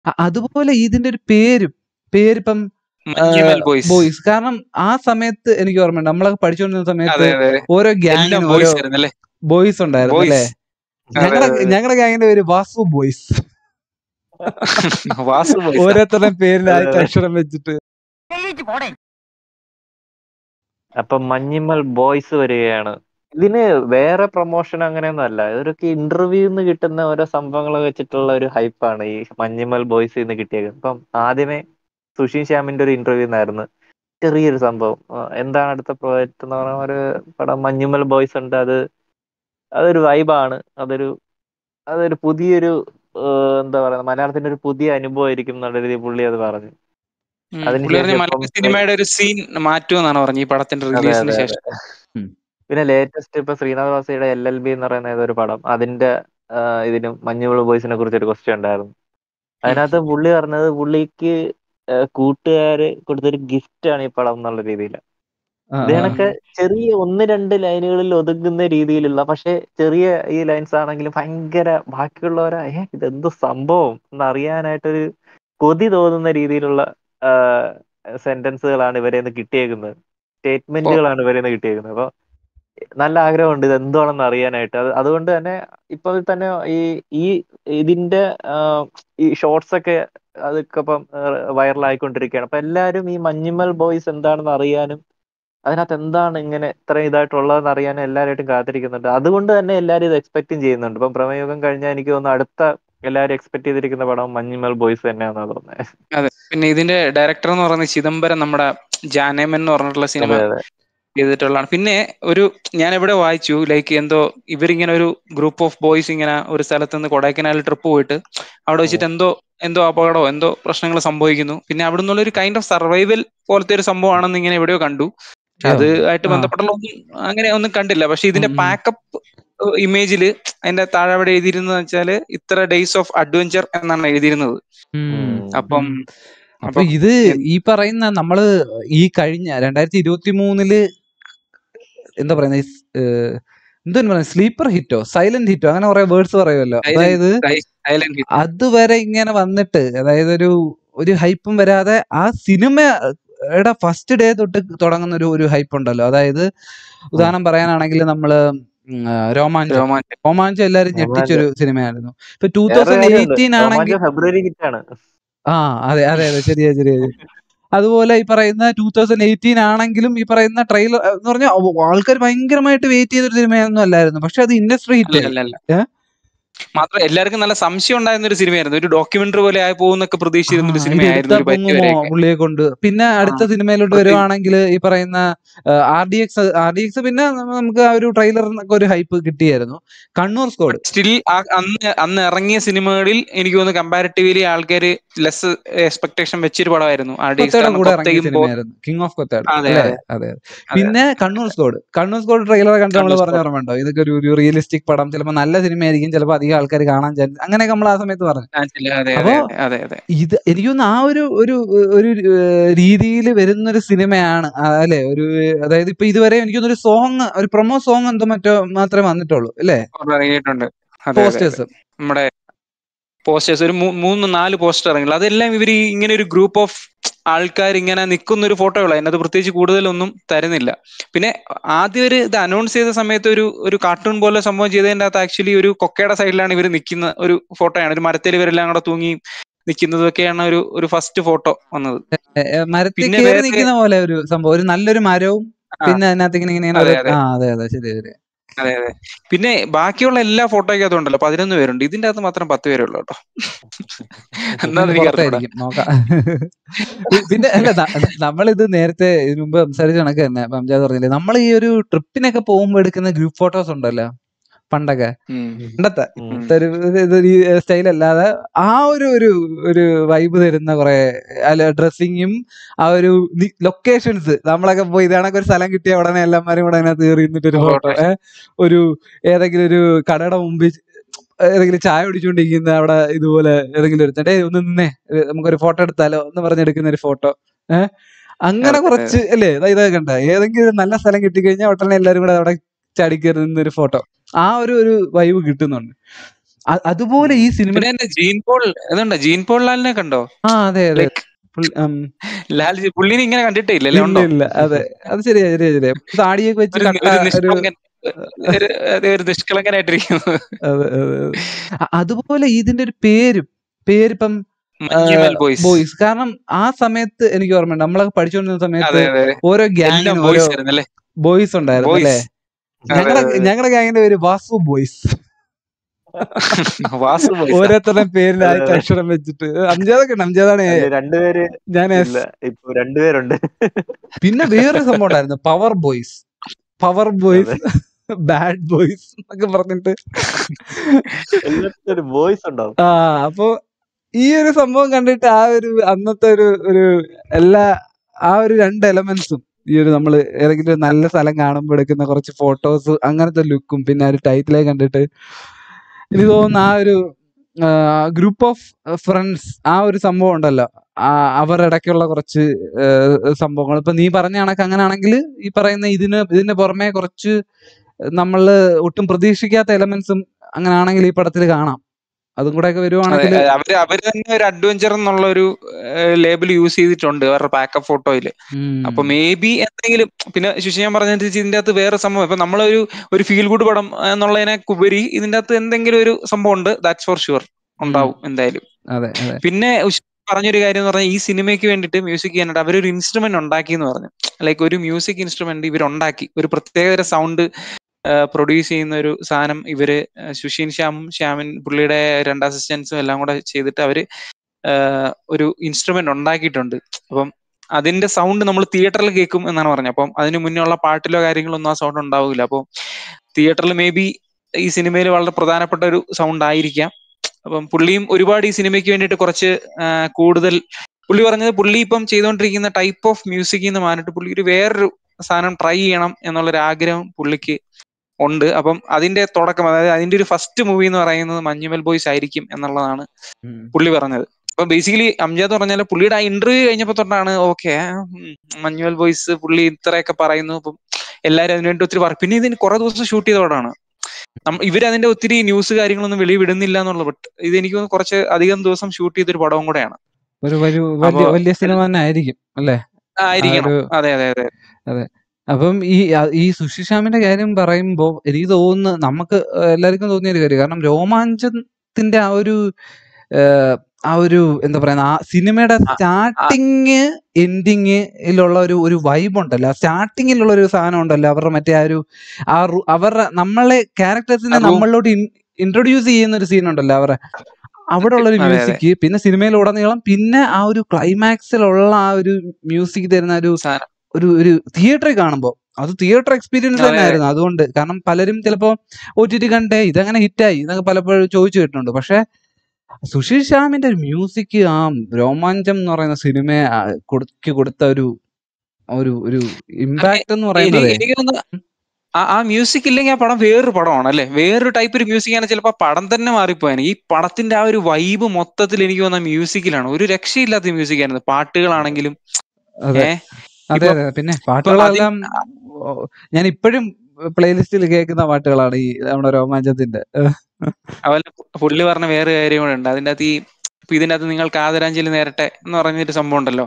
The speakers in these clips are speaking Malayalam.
അ- അതുപോലെ ഇതിന്റെ ഒരു പേരും പേരിപ്പം മഞ്ഞുമൽ ബോയ്സ് ബോയ്സ് കാരണം ആ സമയത്ത് എനിക്ക് ഓർമ്മയുണ്ട് നമ്മളൊക്കെ പഠിച്ചുകൊണ്ടിരുന്ന സമയത്ത് അതെ അതെ ഓരോ എല്ലാം ഗ്യാങ്ങിനും ഓരോ ബോയ്സ് ആയിരുന്നു അല്ലേ ബോയ്സ് ഉണ്ടായിരുന്നു അല്ലേ ബോയ്സ് അതെ ഞങ്ങളുടെ അതെ ഞങ്ങളുടെ ഗ്യാങ്ങിന്റെ പേര് വാസു ബോയ്സ് വാസു ബോയ്സ് ഓരോരുത്തരുടെ പേരിൽ അതെ ആദ്യത്തെ അതെ അക്ഷരം വെച്ചിട്ട് അപ്പൊ മഞ്ഞിമ്മൽ ബോയ്സ് വരികയാണ് ഇതിന് വേറെ പ്രൊമോഷൻ അങ്ങനെയൊന്നും അല്ല ഇതൊക്കെ ഇന്റർവ്യൂന്ന് കിട്ടുന്ന ഓരോ സംഭവങ്ങൾ വെച്ചിട്ടുള്ള ഒരു ഹൈപ്പാണ് ഈ മഞ്ഞിമ്മൽ ബോയ്സ് നിന്ന് കിട്ടിയത് ഇപ്പം ആദ്യമേ സുഷീൻ ശ്യാമിന്റെ ഒരു ഇന്റർവ്യൂ ആയിരുന്നു ചെറിയൊരു സംഭവം ആ, എന്താണ് അടുത്ത പ്രോജക്റ്റ് എന്ന് പറഞ്ഞ ഒരു പടം മഞ്ഞുമൽ ബോയ്സ് ഉണ്ട് അത് അതൊരു വൈബാണ് അതൊരു അതൊരു പുതിയൊരു ആ, എന്താ പറയുക മലയാളത്തിന്റെ ഒരു പുതിയ അനുഭവമായിരിക്കും എന്നുള്ള രീതിയിൽ പുള്ളി അത് പറഞ്ഞു ഉം. പുള്ളി പറഞ്ഞ അതിനുശേഷം മലയാള ഇപ്പം സിനിമയുടെ ഒരു സീൻ മാറ്റുമെന്നാണ് പറഞ്ഞത് ഈ പടത്തിന്റെ അതെ റിലീസിന് അതെ അതെ ശേഷം ഉം. പിന്നെ ലേറ്റസ്റ്റ് ഇപ്പൊ ശ്രീനാഥ് വാസിയുടെ എൽ എൽ ബി എന്ന് പറയുന്ന ഏതൊരു പടം അതിന്റെ ആ, ഇതിനും മഞ്ഞുമൽ ബോയ്സിനെ കുറിച്ച് ഒരു ക്വസ്റ്റ്യൻ ഉണ്ടായിരുന്നു ഉം. അതിനകത്ത് പുള്ളി പറഞ്ഞത് പുള്ളിക്ക് ആ, കൂട്ടുകാര് കൊടുത്തൊരു ഗിഫ്റ്റ് ആണ് ഈ പടം എന്നുള്ള രീതിയിൽ ആ, ഇത് ആ. കണക്ക് ചെറിയ ഒന്ന് രണ്ട് ലൈനുകളിൽ ഒതുങ്ങുന്ന രീതിയിലുള്ള പക്ഷെ ചെറിയ ഈ ലൈൻസ് ആണെങ്കിലും ഭയങ്കര ബാക്കിയുള്ളവരാ ഏ ഇതെന്ത് സംഭവം എന്നറിയാനായിട്ടൊരു കൊതി തോന്നുന്ന രീതിയിലുള്ള സെന്റൻസുകളാണ് ഇവരെ നിന്ന് കിട്ടിയേക്കുന്നത് ഓ സ്റ്റേറ്റ്മെന്റുകളാണ് ഇവരെ നിന്ന് കിട്ടിയേക്കുന്നത് അപ്പൊ നല്ല ആഗ്രഹമുണ്ട് ഇത് എന്തുവാണെന്ന് അറിയാനായിട്ട് അത് അതുകൊണ്ട് തന്നെ ഇപ്പൊ തന്നെ ഈ ഈ ഇതിന്റെ ആ, ഈ ഷോർട്സ് ഒക്കെ അതൊക്കെ ഇപ്പം വൈറൽ ആയിക്കൊണ്ടിരിക്കുകയാണ് അപ്പൊ എല്ലാവരും ഈ മഞ്ഞുമൽ ബോയ്സ് എന്താണെന്ന് അറിയാനും അതിനകത്ത് എന്താണ് ഇങ്ങനെ ഇത്ര ഇതായിട്ടുള്ളതെന്ന് അറിയാനും എല്ലാവരായിട്ടും കാത്തിരിക്കുന്നുണ്ട് അതുകൊണ്ട് തന്നെ എല്ലാവരും ഇത് എക്സ്പെക്റ്റും ചെയ്യുന്നുണ്ട് ഇപ്പം പ്രമേയുഗം കഴിഞ്ഞാൽ എനിക്ക് തോന്നുന്നു അടുത്ത എല്ലാവരും എക്സ്പെക്ട് ചെയ്തിരിക്കുന്ന പടം മഞ്ഞുമൽ ബോയ്സ് തന്നെയാണെന്നാ തോന്നുന്നത് അതെ പിന്നെ ഇതിന്റെ ഡയറക്ടർ എന്ന് പറയുന്നത് ചിദംബരം നമ്മുടെ ജാനേമൻ എന്ന് പറഞ്ഞിട്ടുള്ള സിനിമ അതെ അതെ ചെയ്തിട്ടുള്ളതാണ് പിന്നെ ഒരു ഞാൻ എവിടെ വായിച്ചു ലൈക്ക് എന്തോ ഇവരിങ്ങനെ ഒരു ഗ്രൂപ്പ് ഓഫ് ബോയ്സ് ഇങ്ങനെ ഒരു സ്ഥലത്ത് നിന്ന് കൊടൈക്കനാൽ ട്രിപ്പ് പോയിട്ട് അവിടെ വെച്ചിട്ട് എന്തോ എന്തോ അപകടമോ എന്തോ പ്രശ്നങ്ങൾ സംഭവിക്കുന്നു പിന്നെ അവിടെ നിന്നുള്ള ഒരു കൈൻഡ് ഓഫ് സർവൈവൽ പോലത്തെ ഒരു സംഭവമാണെന്ന് ഇങ്ങനെ എവിടെയോ കണ്ടു പക്ഷെ അത് ആയിട്ട് ആ. ബന്ധപ്പെട്ടുള്ള ഒന്നും അങ്ങനെ ഒന്നും കണ്ടില്ല പക്ഷെ ഇതിന്റെ ഉം, ഉം. പാക്കപ്പ് ഇമേജില് അതിന്റെ താഴെ അവിടെ എഴുതിയിരുന്നത് വെച്ചാല് ഇത്ര ഡേയ്സ് ഓഫ് അഡ്വഞ്ചർ എന്നാണ് എഴുതിയിരുന്നത് ഉം. ഉം. അപ്പം ഉം. അപ്പൊ അപ്പം ഇത് എന്ത്- ഈ പറയുന്ന നമ്മള് ഈ കഴിഞ്ഞ രണ്ടായിരത്തി ഇരുപത്തി മൂന്നില് എന്താ പറയുന്ന എന്തോ പറയുന്നത് സ്ലീപ്പർ ഹിറ്റോ സൈലന്റ് ഹിറ്റോ അങ്ങനെ കുറെ വേർഡ്സ് പറയുമല്ലോ അതായത് സൈലന്റ് ഹിറ്റ് അതുവരെ ഇങ്ങനെ വന്നിട്ട് അതായത് ഒരു ഒരു ഹൈപ്പും വരാതെ ആ സിനിമയുടെ ഫസ്റ്റ് ഡേ തൊട്ട് തുടങ്ങുന്ന ഒരു ഒരു ഹൈപ്പ് ഉണ്ടല്ലോ അതായത് ഉദാഹരണം പറയാനാണെങ്കിൽ നമ്മള് ഉം, ആ, രോമാഞ്ചം രോമാഞ്ചം രോമാഞ്ചം എല്ലാരും ഞെട്ടിച്ചൊരു സിനിമയായിരുന്നു ഇപ്പൊ ടൂ വേറെ തൗസൻഡ് കാര്യമുണ്ട് എയ്റ്റീൻ ആണെങ്കിൽ രോമാഞ്ചം ഫെബ്രുവരി ഹിറ്റാണ് ആ അതെ അതെ അതെ ശരിയാ ശരിയാ ശരി. അതുപോലെ ഈ പറയുന്ന ടൂ തൗസൻഡ് എയ്റ്റീൻ ആണെങ്കിലും ഈ പറയുന്ന ട്രെയിലർ എന്ന് പറഞ്ഞാൽ ആൾക്കാർ ഭയങ്കരമായിട്ട് വെയിറ്റ് ചെയ്തൊരു സിനിമയൊന്നും അല്ലായിരുന്നു പക്ഷെ അത് ഇൻഡസ്ട്രി ഹിറ്റ് അല്ല ആയി അല്ല അല്ല ഏ? മാത്രം എല്ലാവർക്കും നല്ല സംശയം ഉണ്ടായിരുന്ന ഒരു സിനിമയായിരുന്നു ഒരു ഡോക്യുമെന്ററി പോലെ ആയി പോകുന്നൊക്കെ ആ, പ്രതീക്ഷിച്ചിരുന്ന ഒരു ഇത് സിനിമയായിരുന്നു എടുത്താ ഒരു പരിധി പൊങ്ങുമോ വരെയൊക്കെ പുള്ളിയെ കൊണ്ട് പിന്നെ അടുത്ത സിനിമയിലോട്ട് പ്രത്യേകിച്ച് വരുവാണെങ്കിൽ ഈ പറയുന്ന R D X R D X പിന്നെ നമുക്ക് ആ ഒരു ട്രെയിലറിനൊക്കെ ഒരു ഹൈപ്പ് കിട്ടിയായിരുന്നു കണ്ണൂർ സ്കോഡ് സ്റ്റിൽ അന്ന് അന്ന് ഇറങ്ങിയ സിനിമകളിൽ എനിക്ക് തോന്നുന്നു കമ്പാരിറ്റീവ്ലി ആൾക്കാർ ലെസ് എക്സ്പെക്ടേഷൻ വെച്ചൊരു പടമായിരുന്നു ആർ ഡി എക്സ് കൊത്തയുടെ കാരണം കൂടെ ഇറങ്ങിയ കൊത്തയും പോ- സിനിമയായിരുന്നു കിങ് ഓഫ് കൊത്തയുടെ അതെ അല്ലേ അതെ അതെ അതെ അതെ പിന്നെ Kannur squad Kannur squad trailer കണ്ട് നമ്മൾ കണ്ണൂർ പറഞ്ഞ സ്കോഡ് ഓർമ്മയുണ്ടോ ഇതൊക്കെ ഒരു ഒരു റിയലിസ്റ്റിക് പടം ചിലപ്പോൾ നല്ല സിനിമയായിരിക്കും ചിലപ്പോൾ അധികം ആൾക്കാർ കാണാൻ ചാൻസ് അങ്ങനെയൊക്കെ നമ്മൾ ആ സമയത്ത് പറഞ്ഞു അതെ അതെ അപ്പോ അതെ അതെ അതെ ഇത് എനിക്ക് തോന്നുന്നു ആ ഒരു ഒരു ഒരു രീതിയിൽ വരുന്ന ഒരു സിനിമയാണ് ആ, അല്ലെ ഒരു അതായത് ഇപ്പൊ ഇതുവരെ എനിക്ക് തോന്നുന്നു ഒരു സോങ് ഒരു പ്രൊമോ സോങ് എന്തോ മറ്റോ മാത്രമേ വന്നിട്ടുള്ളൂ അല്ലേ അവിടെ ഇറങ്ങിയിട്ടുണ്ട് അതെ അതെ അതെ പോസ്റ്റേഴ്സ് നമ്മുടെ പോസ്റ്റേഴ്സ് ഒരു മൂ- മൂന്ന് നാല് പോസ്റ്റർ ഇറങ്ങില്ല അതെല്ലാം ഇവർ ഇങ്ങനെ ഒരു ഗ്രൂപ്പ് ഓഫ് ആൾക്കാർ ഇങ്ങനെ നിൽക്കുന്ന ഒരു ഫോട്ടോ ഉള്ളു അതിനകത്ത് പ്രത്യേകിച്ച് കൂടുതലൊന്നും തരുന്നില്ല പിന്നെ ആദ്യം ഒരു ഇത് അനൗൺസ് ചെയ്ത സമയത്ത് ഒരു ഒരു കാർട്ടൂൺ പോലെ സംഭവം ചെയ്തതിന്റെ അകത്ത് ആക്ച്വലി ഒരു കൊക്കയുടെ സൈഡിലാണ് ഇവർ നിൽക്കുന്ന ഒരു ഫോട്ടോയാണ് ഒരു മരത്തിൽ ഇവരെല്ലാം കൂടെ തൂങ്ങി നിൽക്കുന്നതൊക്കെയാണ് ഒരു ഒരു ഫസ്റ്റ് ഫോട്ടോ വന്നത് മരത്തിൽ പിന്നെ കയറി വേറെ നിൽക്കുന്ന പോലെ ഒരു സംഭവം ഒരു നല്ലൊരു മരവും ആ പിന്നെ അതിനകത്ത് ഇങ്ങനെ ഇങ്ങനെ അതെ ഒരു അതെ ആ അതെ അതെ ശരി ശരി അതെ അതെ പിന്നെ ബാക്കിയുള്ള എല്ലാ ഫോട്ടോയ്ക്കകത്തും ഉണ്ടല്ലോ പതിനൊന്ന് പേരുണ്ട് ഇതിന്റെ അകത്ത് മാത്രം പത്ത് പേരേ ഉള്ളൂ കേട്ടോ എന്താന്ന് പിന്നെ എനിക്ക് അറിഞ്ഞൂടാ പുറത്തായിരിക്കും നോക്കാം പി- പിന്നെ അല്ല ന- നമ്മളിത് നേരത്തെ ഇതിനു മുമ്പ് സംസാരിച്ച കണക്ക് തന്നെ പഞ്ചായത്ത് പറഞ്ഞില്ലേ നമ്മൾ ഈ ഒരു ട്രിപ്പിനൊക്കെ പോകുമ്പോൾ എടുക്കുന്ന ഗ്രൂപ്പ് ഫോട്ടോസ് ഉണ്ടല്ലോ പണ്ടൊക്കെ ഉം. പണ്ടത്തെ ഉം. ഇപ്പോഴത്തെ ഒരു ഇത് ഈ സ്റ്റൈൽ അല്ലാതെ ആ ഒരു ഒരു ഒരു വൈബ് തരുന്ന കുറെ അല്ല ഡ്രസ്സിങ്ങും ആ ഒരു ലൊക്കേഷൻസ് നമ്മളൊക്കെ പോയി ഇതാണൊക്കെ ഒരു സ്ഥലം കിട്ടിയ ഉടനെ എല്ലാമാരും കൂടെ അതിനകത്ത് കയറി നിന്നിട്ട് ഒരു ഫോട്ടോ ഫോട്ടോ ഒരു ഏതെങ്കിലും ഒരു കടയുടെ മുമ്പിൽ ഏതെങ്കിലും ചായ കുടിച്ചുകൊണ്ടിരിക്കുന്ന അവിടെ ഇതുപോലെ ഏതെങ്കിലും ഒരു ഡേ ഒന്ന് നിന്നേ ഏ, നമുക്കൊരു ഫോട്ടോ എടുത്താലോ എന്ന് പറഞ്ഞെടുക്കുന്ന ഒരു ഫോട്ടോ ഏഹ് അങ്ങനെ അതെ കുറച്ച് അല്ലേ ഇതാ ഇതൊക്കെ കണ്ട ഏതെങ്കിലും ഒരു നല്ല സ്ഥലം കിട്ടിക്കഴിഞ്ഞാൽ ഉടനെ എല്ലാവരും കൂടെ അവിടെ ചാടിക്കയറി നിന്നൊരു ഫോട്ടോ ആ ഒരു ഒരു വൈബ് കിട്ടുന്നുണ്ട് അ- അതുപോലെ ഈ സിനിമ പിന്നെ എന്നെ ജീൻ പോൾ അതുണ്ടോ ജീൻ പോൾ ലാലിനെ കണ്ടോ ആ അതെ അതെ ലൈക്ക് പുള്ളി- ഉം. ലാൽ ജി- പുള്ളിനെ ഇങ്ങനെ കണ്ടിട്ടേ ഇല്ല അല്ലേ ഇല്ല ഉണ്ടോ ഇല്ല അതെ അത് ശരിയാ ശരിയാ ശരിയാ താടിയൊക്കെ വെച്ച് ഒരു കട്ട ഒരു ഒരു നിഷ്കളങ്കൻ ഒരു അതെ, ഒരു നിഷ്കളങ്കനായിട്ടിരിക്കുന്നത് അതെ അതെ അതെ. അ- അതുപോലെ ഇതിന്റെ ഒരു പേരും പേരിപ്പം മഞ്ഞുമൽ ബോയ്സ് ബോയ്സ് കാരണം ആ സമയത്ത് എനിക്ക് ഓർമ്മയുണ്ട് നമ്മളൊക്കെ പഠിച്ചുകൊണ്ടിരുന്ന സമയത്ത് അതെ അതെ ഓരോ എല്ലാം ഗ്യാങ്ങിനും ഓരോ ബോയ്സ് ആയിരുന്നു അല്ലേ ബോയ്സ് ഉണ്ടായിരുന്നു അല്ലേ ബോയ്സ് അതെ ഞങ്ങളുടെ അതെ ഞങ്ങളുടെ ഗ്യാങ്ങിന്റെ പേര് വാസു ബോയ്സ് വാസു ബോയ്സ് ഓരോരുത്തരുടെ പേരിലായിട്ട് അതെ. അക്ഷരം വെച്ചിട്ട് അംജാദൊക്കെ ഉണ്ട് അംജാദാണ് അതില് രണ്ടുപേര് ഞാൻ എസ് ഇല്ല ഇപ്പൊ രണ്ടുപേരുണ്ട് പിന്നെ വേറൊരു സംഭവം ഉണ്ടായിരുന്നു power boys power boys bad boys എന്നൊക്കെ പറഞ്ഞിട്ട് എല്ലാത്തിനും ഒരു വോയിസ് ഉണ്ടാവും ആ അപ്പൊ ഈ ഒരു സംഭവം കണ്ടിട്ട് ആ ഒരു അന്നത്തെ ഒരു ഒരു എല്ലാ ആ ഒരു രണ്ട് എലമെന്റ്സും ഈ ഒരു നമ്മൾ ഏതെങ്കിലും ഒരു നല്ല സ്ഥലം കാണുമ്പോൾ എടുക്കുന്ന കുറച്ച് ഫോട്ടോസ് അങ്ങനത്തെ ലുക്കും പിന്നെ ആ ഒരു ടൈറ്റിലെ കണ്ടിട്ട് എനിക്ക് തോന്നുന്നു ആ ഒരു ഗ്രൂപ്പ് ഓഫ് ഫ്രണ്ട്സ് ആ ഒരു സംഭവം ഉണ്ടല്ലോ ആ അവരുടെ ഇടയ്ക്കുള്ള കുറച്ച് സംഭവങ്ങൾ ഇപ്പൊ നീ പറഞ്ഞ കണക്ക് അങ്ങനെയാണെങ്കിൽ ഈ പറയുന്ന ഇതിന് ഇതിന്റെ പുറമെ കുറച്ച് നമ്മൾ ഒട്ടും പ്രതീക്ഷിക്കാത്ത എലമെന്റ്സും അങ്ങനെയാണെങ്കിൽ ഈ പടത്തിൽ കാണാം അതും കൂടെ ഒക്കെ അതെ വരുവാണെങ്കിൽ അതെ, അവര് അവര് തന്നെ ഒരു അഡ്വഞ്ചർ എന്നുള്ള ഒരു ലേബിൾ യൂസ് ചെയ്തിട്ടുണ്ട് അവരുടെ പാക്കപ്പ് ഫോട്ടോയില് അപ്പൊ മേ ബി എന്തെങ്കിലും പിന്നെ ശുശി ഞാൻ പറഞ്ഞനുസരിച്ച് ഇതിന്റെ അകത്ത് വേറെ സംഭവം ഇപ്പൊ നമ്മളൊരു ഒരു ഫീൽ ഗുഡ് പടം എന്നുള്ളതിനെ ഉപരി ഇതിന്റെ അകത്ത് എന്തെങ്കിലും ഒരു സംഭവം ഉണ്ട് ദാറ്റ്സ് ഫോർ ഷുവർ ഉണ്ടാവും എന്തായാലും അതെ അതെ പിന്നെ ഉഷ് പറഞ്ഞൊരു കാര്യം എന്ന് പറഞ്ഞാൽ ഈ സിനിമയ്ക്ക് വേണ്ടിയിട്ട് മ്യൂസിക് ചെയ്യാനായിട്ട് അവരൊരു ഇൻസ്ട്രുമെന്റ് ഉണ്ടാക്കി എന്ന് പറഞ്ഞു ലൈക്ക് ഒരു മ്യൂസിക് ഇൻസ്ട്രുമെന്റ് ഇവരുണ്ടാക്കി ഒരു പ്രത്യേകതര സൗണ്ട് പ്രൊഡ്യൂസ് ചെയ്യുന്ന ഒരു സാധനം ഇവര് ഏഹ് സുഷീൻ ശ്യാമും ശ്യാമിൻ പുള്ളിയുടെ രണ്ട് അസിസ്റ്റൻസും എല്ലാം കൂടെ ചെയ്തിട്ട് അവര് ഏഹ് ഒരു ഇൻസ്ട്രുമെന്റ് ഉണ്ടാക്കിയിട്ടുണ്ട് അപ്പം അതിന്റെ സൗണ്ട് നമ്മൾ തിയേറ്ററിൽ കേൾക്കും എന്നാണ് പറഞ്ഞത് അപ്പം അതിന് മുന്നേ ഉള്ള പാട്ടിലോ കാര്യങ്ങളോ ഒന്നും ആ സൗണ്ട് ഉണ്ടാവില്ല അപ്പോൾ തിയേറ്ററിൽ മേ ബി ഈ സിനിമയിൽ വളരെ പ്രധാനപ്പെട്ട ഒരു സൗണ്ട് ആയിരിക്കാം അപ്പം പുള്ളിയും ഒരുപാട് ഈ സിനിമയ്ക്ക് വേണ്ടിയിട്ട് കുറച്ച് ആ, കൂടുതൽ പുള്ളി പറഞ്ഞത് പുള്ളി ഇപ്പം ചെയ്തുകൊണ്ടിരിക്കുന്ന ടൈപ്പ് ഓഫ് മ്യൂസിക് എന്ന് മാറിയിട്ട് പുള്ളി ഒരു വേറൊരു സാധനം ട്രൈ ചെയ്യണം എന്നുള്ളൊരു ആഗ്രഹം പുള്ളിക്ക് ഉണ്ട് അപ്പം അതിന്റെ തുടക്കം അതായത് അതിന്റെ ഒരു ഫസ്റ്റ് മൂവി എന്ന് പറയുന്നത് മഞ്ഞുമൽ ബോയ്സ് ആയിരിക്കും എന്നുള്ളതാണ് ഉം. പുള്ളി പറഞ്ഞത് അപ്പൊ ബേസിക്കലി അംജാദ് പറഞ്ഞാൽ പുള്ളിയുടെ ആ ഇന്റർവ്യൂ കഴിഞ്ഞപ്പോ തൊട്ടാണ് ഓക്കെ മഞ്ഞുവൽ ബോയ്സ് പുള്ളി ഇത്രയൊക്കെ പറയുന്നു അപ്പം എല്ലാരും അതിനുവേണ്ടി ഒത്തിരി പറ പിന്നെ ഇതിന് കുറെ ദിവസം ഷൂട്ട് ചെയ്ത പടമാണ് നമ്മ- ഇവരതിന്റെ ഒത്തിരി ന്യൂസ് കാര്യങ്ങളൊന്നും വെളി വിടുന്നില്ല എന്നുള്ളത് ബട്ട് ഇത് എനിക്ക് തോന്നുന്നു കുറച്ച് അധികം ദിവസം ഷൂട്ട് ചെയ്തൊരു പടവും കൂടെയാണ് ഒരു വലിയ വലിയ അപ്പൊ വലിയ സിനിമ തന്നെ ആയിരിക്കും അല്ലേ ആയിരിക്കണം ഒരു- അതെ അതെ അതെ അപ്പം ഈ അ- ഈ സുഷിശ്യാമിന്റെ കാര്യം പറയുമ്പോ എനിക്ക് തോന്നുന്നു നമുക്ക് എല്ലാവർക്കും തോന്നിയ ഒരു കാര്യം കാരണം രോമാഞ്ചത്തിന്റെ ആ ഒരു ഏഹ്, ആ ഒരു എന്താ പറയുക ആ സിനിമയുടെ സ്റ്റാർട്ടിങ് എൻഡിങ്ങിലുള്ള ഒരു ഒരു വൈബ് ഉണ്ടല്ലോ സ്റ്റാർട്ടിങ്ങിലുള്ള ഒരു സാധനം ഉണ്ടല്ലോ അവരുടെ മറ്റേ ആ ഒരു ആ റു- അവരുടെ നമ്മളെ ക്യാരക്ടേഴ്സിനെ ആ room. നമ്മളിലോട്ട് ഇൻട്രൊഡ്യൂസ് ചെയ്യുന്ന ഒരു സീൻ ഉണ്ടല്ലോ അവരുടെ അവിടെ ഉള്ള ഒരു അതെ, അതെ. മ്യൂസിക് പിന്നെ സിനിമയിലുടനീളം പിന്നെ ആ ഒരു ക്ലൈമാക്സിലുള്ള ആ ഒരു മ്യൂസിക് തരുന്ന ഒരു സാധനം ഒരു ഒരു തിയേറ്ററിൽ കാണുമ്പോൾ അത് തിയേറ്റർ എക്സ്പീരിയൻസ് അതെ, തന്നെ ആയിരുന്നു അതുകൊണ്ട് കാരണം പലരും ചിലപ്പോ ഒ ടി ടി കണ്ടേ ഇതങ്ങനെ ഹിറ്റായി എന്നൊക്കെ പലപ്പോഴും ചോദിച്ചു കേട്ടിട്ടുണ്ട് പക്ഷെ സുശീൽ ശ്യാമിന്റെ ഒരു മ്യൂസിക് ആ രോമാഞ്ചം എന്ന് പറയുന്ന സിനിമ കൊടുക്ക് കൊടുത്ത ഒരു ഒരു ഒരു ഇമ്പാക്ട് എന്ന് പറയുന്നത് എനിക്ക് എനിക്ക് തോന്നുന്നു ആ- ആ മ്യൂസിക് ഇല്ലെങ്കിൽ ആ പടം വേറൊരു പടമാണ് അല്ലെ വേറൊരു ടൈപ്പ് ഒരു മ്യൂസിക് ആണ് ചിലപ്പോൾ ആ പടം തന്നെ മാറിപ്പോയാണ് ഈ പടത്തിന്റെ ആ ഒരു വൈബ് മൊത്തത്തിൽ എനിക്ക് തോന്നുന്ന മ്യൂസിക്കിലാണ് ഒരു രക്ഷയില്ലാത്ത മ്യൂസിക് ആയിരുന്നു പാട്ടുകളാണെങ്കിലും അതെ ഏഹ് അതെ ഇപ്പൊ- അതെ പിന്നെ പാട്ടുകളെല്ലാം ഓ, ഞാൻ ഇപ്പോഴും പ്ലേലിസ്റ്റിൽ കേൾക്കുന്ന പാട്ടുകളാണ് ഈ നമ്മുടെ രോമാഞ്ചത്തിന്റെ അതുപോലെ പുള്ളി പറഞ്ഞ വേറെ കാര്യം കൂടെ ഉണ്ട് അതിന്റെ അകത്ത് ഈ ഇപ്പൊ ഇതിന്റെ അകത്ത് നിങ്ങൾക്ക് ആദരാഞ്ജലി നേരട്ടെ എന്ന് പറഞ്ഞൊരു സംഭവം ഉണ്ടല്ലോ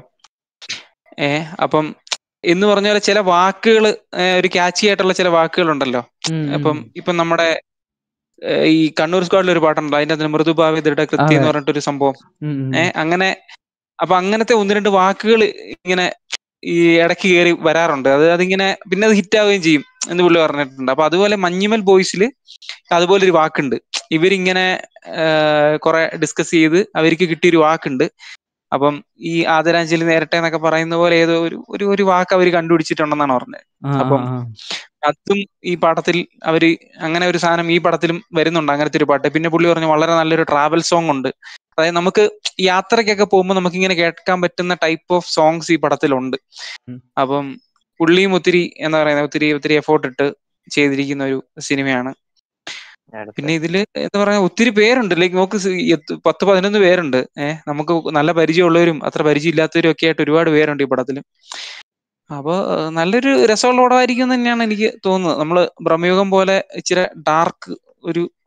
ഏ അപ്പം എന്ന് പറഞ്ഞ പോലെ ചില വാക്കുകൾ ഒരു ക്യാച്ചി ആയിട്ടുള്ള ചില വാക്കുകൾ ഉണ്ടല്ലോ ഉം, ഉം. അപ്പം ഇപ്പം നമ്മുടെ ഏ, ഈ കണ്ണൂർ സ്ക്വാഡിൽ ഒരു പാട്ടുണ്ടല്ലോ അതിന്റെ അകത്ത് മൃദുഭാവി ദൃഢകൃത്യം എന്ന് അതെ. പറഞ്ഞിട്ടൊരു സംഭവം ഉം, ഉം. ഏ അങ്ങനെ അപ്പൊ അങ്ങനത്തെ ഒന്ന് രണ്ട് വാക്കുകൾ ഇങ്ങനെ ഈ ഇടയ്ക്ക് കയറി വരാറുണ്ട് അത് അതിങ്ങനെ പിന്നെ അത് ഹിറ്റ് ആവുകയും ചെയ്യും എന്ന് പുള്ളി പറഞ്ഞിട്ടുണ്ട് അപ്പൊ അതുപോലെ മഞ്ഞുമൽ ബോയ്സിൽ അതുപോലെ ഒരു വാക്കുണ്ട് ഇവരിങ്ങനെ കുറെ ഡിസ്കസ് ചെയ്ത് അവർക്ക് കിട്ടിയൊരു വാക്കുണ്ട് അപ്പം ഈ ആദരാഞ്ജലി നേരട്ടെ എന്നൊക്കെ പറയുന്ന പോലെ ഏതോ ഒരു ഒരു ഒരു വാക്ക് അവർ കണ്ടുപിടിച്ചിട്ടുണ്ടെന്നാണ് പറഞ്ഞത് ആ, ആ, അപ്പം ആ. അതും ഈ പടത്തിൽ അവര് അങ്ങനെ ഒരു സാധനം ഈ പടത്തിലും വരുന്നുണ്ട് അങ്ങനത്തെ ഒരു പാട്ട് പിന്നെ പുള്ളി പറഞ്ഞു വളരെ നല്ലൊരു ട്രാവൽ സോങ് ഉണ്ട് അതായത് നമുക്ക് യാത്രയ്ക്കൊക്കെ പോകുമ്പോൾ നമുക്ക് ഇങ്ങനെ കേൾക്കാൻ പറ്റുന്ന ടൈപ്പ് ഓഫ് സോങ്സ് ഈ പടത്തിലുണ്ട് ഉം. അപ്പം പുള്ളിയും ഒത്തിരി എന്താ പറയുക ഒത്തിരി ഒത്തിരി എഫോർട്ട് ഇട്ട് ചെയ്തിരിക്കുന്ന ഒരു സിനിമയാണ് പിന്നെ ഇതില് എന്താ പറയാ ഒത്തിരി പേരുണ്ട് ലൈക്ക് നോക്ക് സ് ഈ എത്ത് പത്ത് പതിനൊന്ന് പേരുണ്ട് ഏഹ് നമുക്ക് നല്ല പരിചയമുള്ളവരും അത്ര പരിചയമില്ലാത്തവരും ഒക്കെ ആയിട്ട് ഒരുപാട് പേരുണ്ട് ഈ പടത്തിൽ അപ്പൊ ഏഹ് നല്ലൊരു രസമുള്ള പടമായിരിക്കും എന്ന് തന്നെയാണ് എനിക്ക് തോന്നുന്നത് നമ്മള് ബ്രഹ്മയുഗം പോലെ ഇച്ചിരി ഡാർക്ക് ഒരു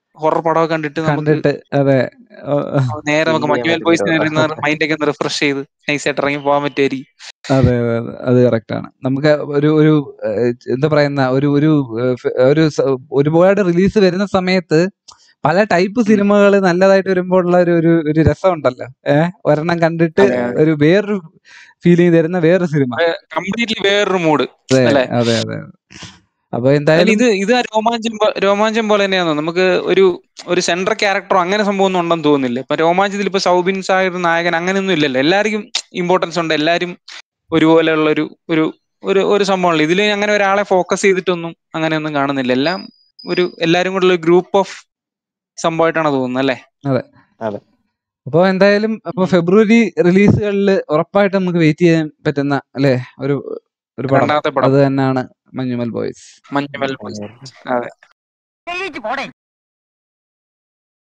ഹൊറർ പടമൊക്കെ കണ്ടിട്ട് നമുക്ക് കണ്ടിട്ട് അതെ ഓ, നേരെ നമുക്ക് Feel ചെയ്യാൻ മഞ്ഞുമൽ ബോയ്സ് പറ്റും മൈൻഡ് ഒക്കെ ഒന്ന് റിഫ്രഷ് ചെയ്ത് നൈസായിട്ട് ഇറങ്ങി പോകാൻ പറ്റുമായിരിക്കും അതെ അതെ അതെ അത് കറക്റ്റ് ആണ് നമുക്ക് ഒരു ഒരു ഏഹ്, എന്താ പറയുന്ന ഒരു ഒരു ഏഹ്, ഫ്- ഒരു സ- ഒരുപാട് റിലീസ് വരുന്ന സമയത്ത് പല ടൈപ്പ് സിനിമകൾ നല്ലതായിട്ട് വരുമ്പോൾ ഉള്ള ഒരു ഒരു ഒരു രസമുണ്ടല്ലോ ഏഹ് ഒരെണ്ണം കണ്ടിട്ട് അതെ, അതെ. ഒരു വേറൊരു ഫീലിംഗ് തരുന്ന വേറൊരു സിനിമ കംപ്ലീറ്റ്ലി വേറൊരു മൂഡ് അതെ അല്ലേ അതെ അതെ അപ്പൊ അതിൽ എന്തായാലും ഇത് ഇത് ആ രോമാഞ്ചം പോ- രോമാഞ്ചം പോലെ തന്നെയാണോ നമുക്ക് ഒരു ഒരു സെൻട്രൽ ക്യാരക്ടറോ അങ്ങനെ സംഭവം ഒന്നും ഉണ്ടെന്ന് തോന്നുന്നില്ല ഇപ്പൊ രോമാഞ്ചത്തിൽ ഇപ്പൊ സൗബിൻ സാഹിർ നായകൻ അങ്ങനെയൊന്നും ഇല്ലല്ലോ എല്ലാവർക്കും ഇമ്പോർട്ടൻസ് ഉണ്ട് എല്ലാരും ഒരുപോലെയുള്ള ഒരു ഒരു ഒരു ഒരു സംഭവമല്ല ഇതിൽ അങ്ങനെ ഒരാളെ ഫോക്കസ് ചെയ്തിട്ടൊന്നും അങ്ങനെയൊന്നും കാണുന്നില്ല എല്ലാം ഒരു എല്ലാരും കൂടെ ഒരു ഗ്രൂപ്പ് ഓഫ് സംഭവമായിട്ടാണ് തോന്നുന്നത് അല്ലേ അപ്പൊ എന്തായാലും അപ്പൊ ഫെബ്രുവരി റിലീസുകളിൽ ഉറപ്പായിട്ട് നമുക്ക് വെയിറ്റ് ചെയ്യാൻ പറ്റുന്ന അല്ലെ ഒരു ഒരു പടം രണ്ടാമത്തെ അത് പടം തന്നെയാണ് മഞ്ഞുമൽ ബോയ്സ് മഞ്ഞുമൽ ബോയ്സ് അതെ